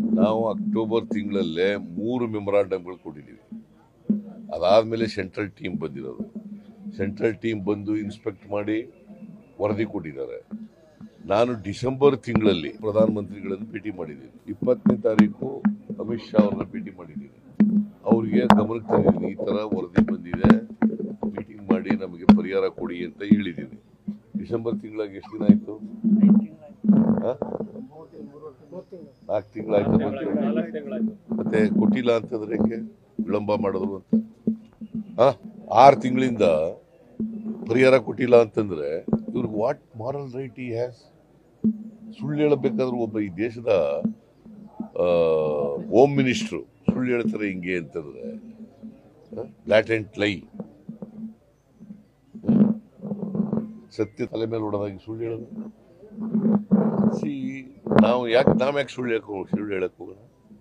ನಾವು ಅಕ್ಟೋಬರ್ ತಿಂಗಳಲ್ಲೇ ಮೂರು ಮೆಮೊರಾಂಡಮ್ಗಳು ಕೊಟ್ಟಿದ್ದೀವಿ ಅದಾದಮೇಲೆ ಸೆಂಟ್ರಲ್ ಟೀಮ್ ಬಂದಿರೋದು ಸೆಂಟ್ರಲ್ ಟೀಮ್ ಬಂದು ಇನ್ಸ್ಪೆಕ್ಟ್ ಮಾಡಿ ವರದಿ ಕೊಟ್ಟಿದ್ದಾರೆ ನಾನು ಡಿಸೆಂಬರ್ ತಿಂಗಳಲ್ಲಿ ಪ್ರಧಾನಮಂತ್ರಿಗಳನ್ನು ಭೇಟಿ ಮಾಡಿದ್ದೀನಿ ಇಪ್ಪತ್ತನೇ ತಾರೀಕು ಅಮಿತ್ ಶಾ ಅವ್ರನ್ನ ಭೇಟಿ ಮಾಡಿದ್ದೀನಿ ಅವ್ರಿಗೆ ಗಮನಕ್ಕೆ ತಂದಿದ್ದೀನಿ ಈ ಥರ ವರದಿ ಬಂದಿದೆ ಮೀಟಿಂಗ್ ಮಾಡಿ ನಮಗೆ ಪರಿಹಾರ ಕೊಡಿ ಅಂತ ಹೇಳಿದ್ದೀನಿ ಡಿಸೆಂಬರ್ ತಿಂಗಳಾಗ ಎಷ್ಟು ದಿನ ಆಯಿತು ನಾಲ್ಕು ತಿಂಗಳಾಯ್ತು ನಾಲ್ಕು ತಿಂಗಳಾಯ್ತು ಮತ್ತೆ ಕೊಟ್ಟಿಲ್ಲ ಅಂತಂದ್ರೆ ಹೆಂಗೆ ವಿಳಂಬ ಮಾಡಿದ್ರು ಅಂತ ಆ ಆರು ತಿಂಗಳಿಂದ ಪರಿಹಾರ ಕೊಟ್ಟಿಲ್ಲ ಅಂತಂದ್ರೆ ಇವ್ರಿಗೆ what moral right he has ಸುಳ್ಳು ಹೇಳಬೇಕಾದ್ರೆ ಒಬ್ಬ ಈ ದೇಶದ ಹೋಮ್ ಮಿನಿಸ್ಟ್ರು ಸುಳ್ಳು ಹೇಳ್ತಾರೆ ಹಿಂಗೆ ಅಂತಂದ್ರೆ ಲ್ಯಾಟೆಂಟ್ ಲೈ ಸತ್ಯ ತಲೆ ಮೇಲೆ ಹೊಡೆದಾಗ ಸುಳ್ಳು ಹೇಳೋದು ಸಿ ನಾವು ಯಾಕೆ ನಾವು ಯಾಕೆ ಸುಳ್ಳು ಹೇಳಕ್ ಹೋಗ್- ಸುಳ್ಳು ಹೇಳಕ್ ಹೋಗೋಣ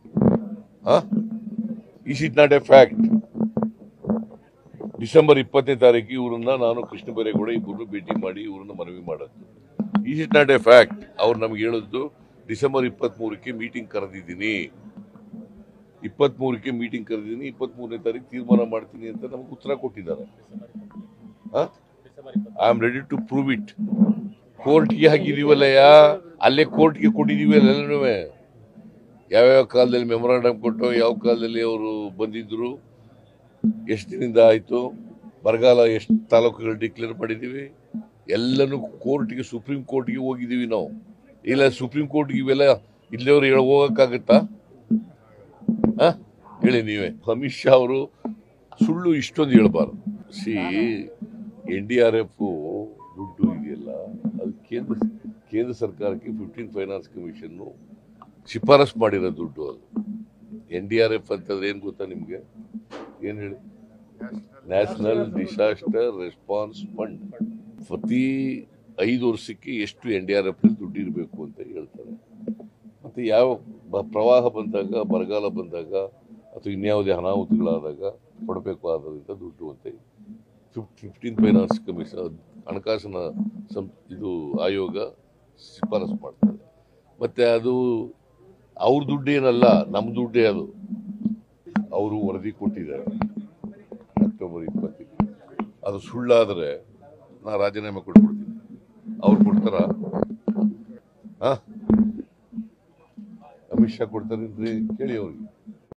is it not a fact December ಇಪ್ಪತ್ತನೇ ತಾರೀಕು ಇವ್ರನ್ನ ನಾನು ಕೃಷ್ಣ ಬೈರೇಗೌಡ ಇಬ್ಬರನ್ನು ಭೇಟಿ ಮಾಡಿ ಇವ್ರನ್ನ ಮನವಿ ಮಾಡದ್ದು is it not a fact ಅವ್ರು ನಮ್ಗೆ ಹೇಳಿದ್ದು ಡಿಸೆಂಬರ್ ಇಪ್ಪತ್ಮೂರಕ್ಕೆ ಮೀಟಿಂಗ್ ಕರೆದಿದ್ದೀನಿ ಇಪ್ಪತ್ಮೂರಕ್ಕೆ ಮೀಟಿಂಗ್ ಕರೆದಿದ್ದೀನಿ ಇಪ್ಪತ್ಮೂರನೇ ತಾರೀಕು ತೀರ್ಮಾನ ಮಾಡ್ತೀನಿ ಅಂತ ನಮ್ಗೆ ಉತ್ತರ ಕೊಟ್ಟಿದ್ದಾರೆ ಡಿಸೆಂಬರ್ ಇಪ್ಪತ್ತು I am ready to prove it ಕೋರ್ಟ್ಗೆ ಹಾಕಿದೀವಲ್ಲಯ್ಯ ಅಲ್ಲೇ ಕೋರ್ಟ್ಗೆ ಕೊಟ್ಟಿದೀವಿ ಎಲ್ಲನೂ ಯಾವ್ಯಾವ ಕಾಲದಲ್ಲಿ ಮೆಮೊರಾಂಡಮ್ ಕೊಟ್ಟು ಯಾವ ಕಾಲದಲ್ಲಿ ಅವರು ಬಂದಿದ್ರು ಎಷ್ಟು ದಿನದಿಂದ ಆಯಿತು ಬರಗಾಲ ಎಷ್ಟು ತಾಲೂಕುಗಳು ಡಿಕ್ಲೇರ್ ಮಾಡಿದ್ದೀವಿ ಎಲ್ಲನೂ ಕೋರ್ಟ್ಗೆ ಸುಪ್ರೀಂ ಕೋರ್ಟ್ಗೆ ಹೋಗಿದ್ದೀವಿ ನಾವು ಇಲ್ಲ ಸುಪ್ರೀಂ ಕೋರ್ಟ್ಗೆ ಇವೆಲ್ಲ ಇಲ್ಲಿಯವ್ರು ಹೇಳ ಹೋಗಕ್ಕಾಗತ್ತಾ ಆ? ಹೇಳಿ ನೀವೇ ಅಮಿತ್ ಶಾ ಅವರು ಸುಳ್ಳು ಇಷ್ಟೊಂದು ಹೇಳ್ಬಾರ್ದು C N D R F ದುಡ್ಡು ಇದೆಯಲ್ಲ ಅದು ಕೇಂದ್ರ ಕೇಂದ್ರ ಸರ್ಕಾರಕ್ಕೆ ಫಿಫ್ಟೀನ್ ಫೈನಾನ್ಸ್ ಕಮಿಷನ್ನು ಶಿಫಾರಸ್ ಮಾಡಿರೋ ದುಡ್ಡು ಅದು ಎನ್ ಡಿ ಆರ್ ಎಫ್ ಅಂತಂದ್ರೆ ಏನು ಗೊತ್ತಾ ನಿಮಗೆ ಏನು ಹೇಳಿ ನ್ಯಾಷನಲ್ ಡಿಸಾಸ್ಟರ್ ರೆಸ್ಪಾನ್ಸ್ ಫಂಡ್ ಪ್ರತಿ ಐದು ವರ್ಷಕ್ಕೆ ಎಷ್ಟು ಎನ್ ಡಿ ಆರ್ ಎಫ್ ದುಡ್ಡು ಇರಬೇಕು ಅಂತ ಹೇಳ್ತಾರೆ ಮತ್ತು ಯಾವ ಬ- ಪ್ರವಾಹ ಬಂದಾಗ ಬರಗಾಲ ಬಂದಾಗ ಅಥವಾ ಇನ್ಯಾವುದೇ ಅನಾಹುತಗಳಾದಾಗ ಕೊಡಬೇಕು ಆದ್ದರಿಂದ ದುಡ್ಡು ಅಂತ ಫಿಫ್ಟೀನ್ ಫೈನಾನ್ಸ್ ಕಮಿಷನ್ ಹಣಕಾಸಿನ ಸಂ ಇದು ಆಯೋಗ ಶಿಫಾರಸು ಮಾಡ್ತದೆ ಮತ್ತು ಅದು ಅವ್ರ ದುಡ್ಡು ಏನಲ್ಲ ನಮ್ಮ ದುಡ್ಡೇ ಅದು ಅವರು ವರದಿ ಕೊಟ್ಟಿದ್ದಾರೆ ಅಕ್ಟೋಬರ್ ಇಪ್ಪತ್ತಿಗೆ ಅದು ಸುಳ್ಳಾದರೆ ನಾ ರಾಜೀನಾಮೆ ಕೊಟ್ಬಿಡ್ತೀನಿ ಅವ್ರು ಕೊಡ್ತಾರ ಹಾ ಅಮಿತ್ ಶಾ ಕೊಡ್ತಾರೇನ್ರಿ ಕೇಳಿ ಅವ್ರಿಗೆ